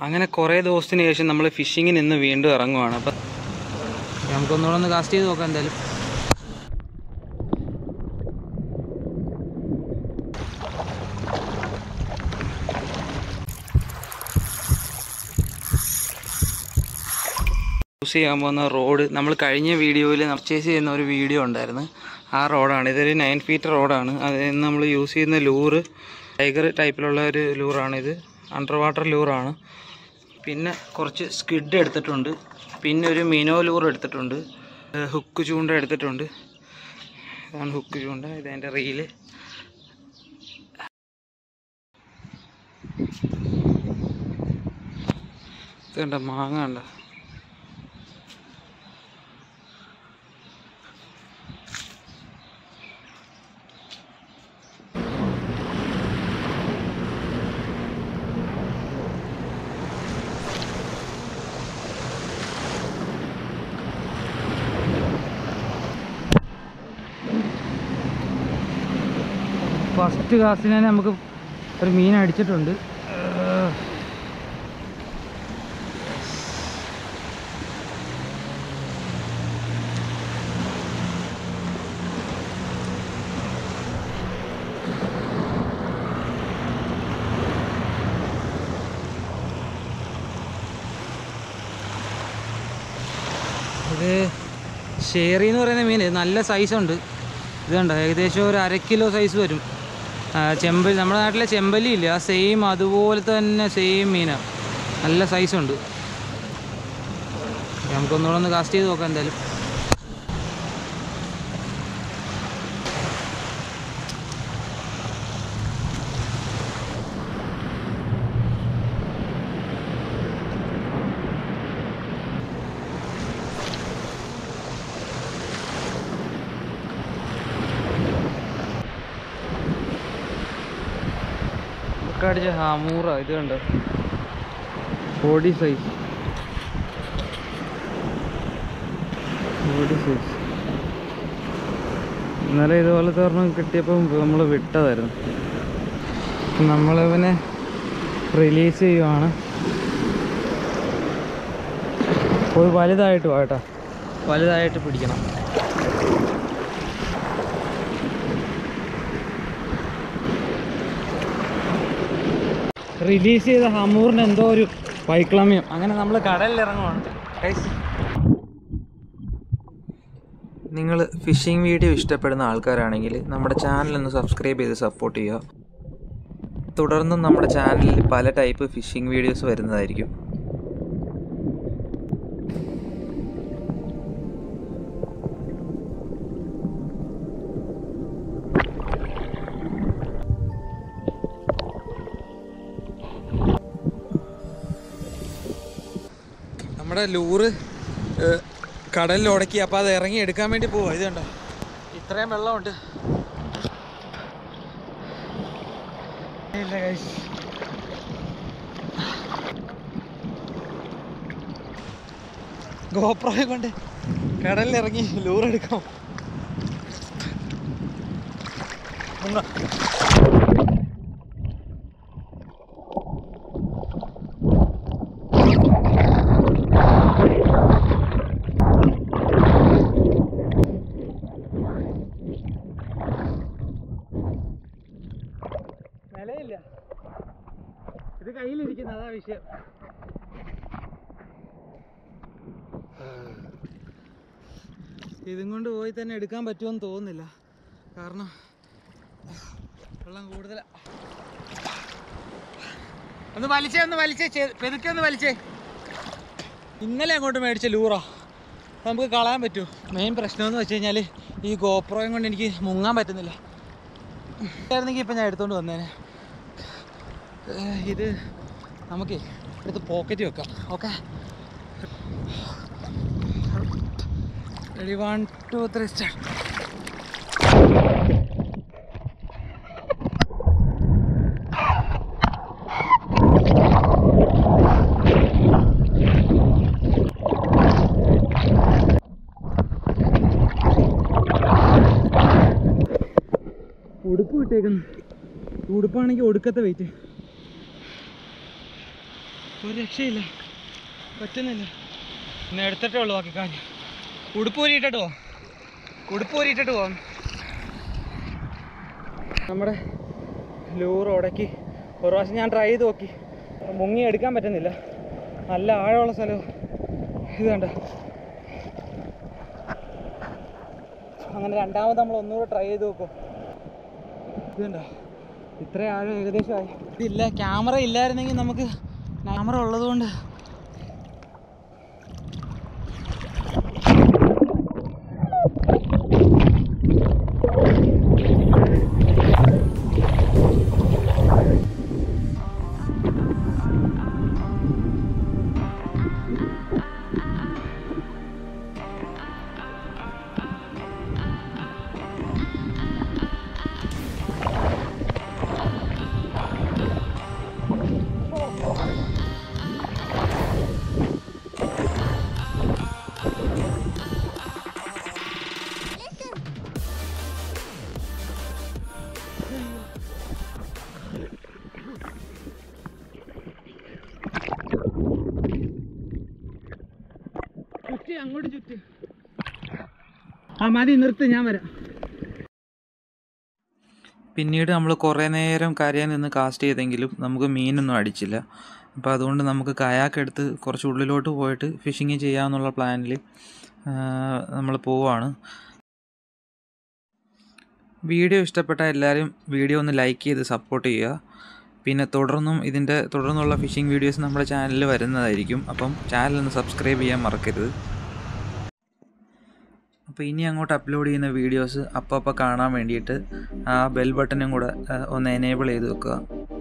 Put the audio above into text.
അങ്ങനെ കുറേ ദിവസത്തിന് ശേഷം നമ്മൾ ഫിഷിങ്ങിന് ഇന്ന് വീണ്ടും ഇറങ്ങുവാണ് അപ്പം നമുക്കൊന്നുകൂടെ ഒന്ന് കാസ്റ്റ് ചെയ്ത് നോക്കാം എന്തായാലും യൂസ് ചെയ്യാൻ പോകുന്ന റോഡ് നമ്മൾ കഴിഞ്ഞ വീഡിയോയിൽ പർച്ചേസ് ചെയ്യുന്ന ഒരു വീഡിയോ ഉണ്ടായിരുന്നു ആ റോഡാണ് ഇതൊരു നയൻ ഫീറ്റ് റോഡാണ് അത് നമ്മൾ യൂസ് ചെയ്യുന്ന ലൂറ് ടൈഗർ ടൈപ്പിലുള്ള ഒരു ലൂറാണിത് അണ്ടർ വാട്ടർ ലൂറാണ് പിന്നെ കുറച്ച് സ്കിഡ് എടുത്തിട്ടുണ്ട് പിന്നെ ഒരു മിനോ ലൂർ എടുത്തിട്ടുണ്ട് ഹുക്ക് ചൂണ്ട എടുത്തിട്ടുണ്ട് ഇതാണ് ഹുക്ക് ചൂണ്ട ഇതതിൻ്റെ റീല് ഇത് കണ്ട മാങ്ങ കണ്ട ഫസ്റ്റ് കാസ്റ്റിന് തന്നെ നമുക്ക് ഒരു മീൻ അടിച്ചിട്ടുണ്ട് ഇത് ഷേറി എന്ന് പറയുന്ന മീൻ നല്ല സൈസ് ഉണ്ട് ഇത് കണ്ടോ ഏകദേശം ഒരു അര കിലോ സൈസ് വരും ആ, ചെമ്പല്ലി നമ്മുടെ നാട്ടിലെ ചെമ്പല്ലി ഇല്ല ആ സെയിം അതുപോലത്തെ തന്നെ സെയിം മീനാണ് നല്ല സൈസ് ഉണ്ട് നമുക്കൊന്നുകൂടെ ഒന്ന് കാസ്റ്റ് ചെയ്ത് നോക്കാം എന്തായാലും ഒക്കെ അടിച്ച ഹമൂറ ഇത് കണ്ടോ ബോഡി സൈസ് ബോഡി സൈസ് ഇന്നലെ ഇതുപോലത്തെ ഒരെണ്ണം കിട്ടിയപ്പോൾ നമ്മൾ വിട്ടതായിരുന്നു നമ്മളിവനെ റിലീസ് ചെയ്യുവാണ് പോയി വലുതായിട്ട് വാ കേട്ടോ വലുതായിട്ട് പിടിക്കണം റിലീസ് ചെയ്ത ഹമൂറിന് എന്തോ ഒരു വൈക്ലമ്യം അങ്ങനെ നമ്മൾ കടലിൽ ഇറങ്ങുവാണ് ഗൈസ് നിങ്ങൾ ഫിഷിംഗ് വീഡിയോ ഇഷ്ടപ്പെടുന്ന ആൾക്കാരാണെങ്കിൽ നമ്മുടെ ചാനൽ ഒന്ന് സബ്സ്ക്രൈബ് ചെയ്ത് സപ്പോർട്ട് ചെയ്യുക തുടർന്നും നമ്മുടെ ചാനലിൽ പല ടൈപ്പ് ഫിഷിംഗ് വീഡിയോസ് വരുന്നതായിരിക്കും നമ്മുടെ ലൂറ് ഏഹ്, കടലിൽ ഉടക്കി അപ്പോൾ അത് ഇറങ്ങി എടുക്കാൻ വേണ്ടി പോവാ ഇത് കണ്ടോ ഇത്രയും വെള്ളമുണ്ട് ഇല്ല guys. ഗോപ്രോയെ കൊണ്ട് കടലിൽ ഇറങ്ങി ലൂർ എടുക്കാം മുങ്ങ. നിലയില്ല ഇത് കയ്യിലിരിക്കുന്ന അതാ വിഷയം ഇതും കൊണ്ട് പോയി തന്നെ എടുക്കാൻ പറ്റുമെന്ന് തോന്നുന്നില്ല കാരണം വെള്ളം കൂടുതലാ ഒന്ന് വലിച്ചേ ഒന്ന് വലിച്ചേ ചെ- പെതുക്കെ ഒന്ന് വലിച്ചേ ഇന്നലെ അങ്ങോട്ട് മേടിച്ച ലൂറ നമുക്ക് കളയാൻ പറ്റുമോ മെയിൻ പ്രശ്നം എന്ന് വെച്ച് കഴിഞ്ഞാൽ ഈ ഗോപ്രോയും കൊണ്ട് എനിക്ക് മുങ്ങാൻ പറ്റുന്നില്ല ആയിരുന്നെങ്കിൽ ഇപ്പം ഞാൻ എടുത്തോണ്ട് വന്നേനെ ഏഹ് ഇത് നമുക്ക് എടുത്ത് പോക്കറ്റ് വെക്കാം okay ready one two three start ഉടുപ്പ് കിട്ടേക്കുന്നു ഉടുപ്പാണെങ്കിൽ ഒടുക്കത്തെ വെയിറ്റ് ഒരു രക്ഷയില്ല പറ്റുന്നില്ല പിന്നെ എടുത്തിട്ടേ ഉള്ളൂ ബാക്കി കാര്യം ഉടുപ്പ് ഊരിയിട്ടിട്ട് പോവാം ഉടുപ്പ് ഊരിയിട്ടിട്ട് പോവാം നമ്മുടെ ലൂർ ഉടക്കി ഒരു പ്രാവശ്യം ഞാൻ ട്രൈ ചെയ്ത് നോക്കി മുങ്ങി എടുക്കാൻ പറ്റുന്നില്ല നല്ല ആഴമുള്ള സ്ഥലവും ഇത് കണ്ട അങ്ങനെ രണ്ടാമത് നമ്മൾ ഒന്നുകൂടെ ട്രൈ ചെയ്ത് നോക്കും ഇത് കണ്ടോ ഇത്ര ആഴം ഏകദേശമായി ഇതില്ല ക്യാമറ ഇല്ലായിരുന്നെങ്കിൽ നമുക്ക് ക്യാമറ ഉള്ളതുകൊണ്ട് ചുറ്റി അങ്ങോട്ട് ചുറ്റി ആ മതി നിർത്ത് ഞാൻ വരാം പിന്നീട് നമ്മൾ കുറേ നേരം കരയാൻ നിന്ന് കാസ്റ്റ് ചെയ്തെങ്കിലും നമുക്ക് മീനൊന്നും അടിച്ചില്ല അപ്പോൾ അതുകൊണ്ട് നമുക്ക് കയാക്ക് എടുത്ത് കുറച്ച് ഉള്ളിലോട്ട് പോയിട്ട് ഫിഷിങ് ചെയ്യാമെന്നുള്ള പ്ലാനിൽ നമ്മൾ പോവാണ് വീഡിയോ ഇഷ്ടപ്പെട്ട എല്ലാവരും വീഡിയോ ഒന്ന് ലൈക്ക് ചെയ്ത് സപ്പോർട്ട് ചെയ്യുക പിന്നെ തുടർന്നും ഇതിൻ്റെ തുടർന്നുള്ള ഫിഷിംഗ് വീഡിയോസ് നമ്മുടെ ചാനലിൽ വരുന്നതായിരിക്കും അപ്പം ചാനൽ ഒന്ന് സബ്സ്ക്രൈബ് ചെയ്യാൻ മറക്കരുത് അപ്പോൾ ഇനി അങ്ങോട്ട് അപ്ലോഡ് ചെയ്യുന്ന വീഡിയോസ് അപ്പോൾ അപ്പോൾ കാണാൻ വേണ്ടിയിട്ട് ആ ബെൽ ബട്ടണും കൂടെ ആ, ഒന്ന് എനേബിൾ ചെയ്ത് വെക്കുക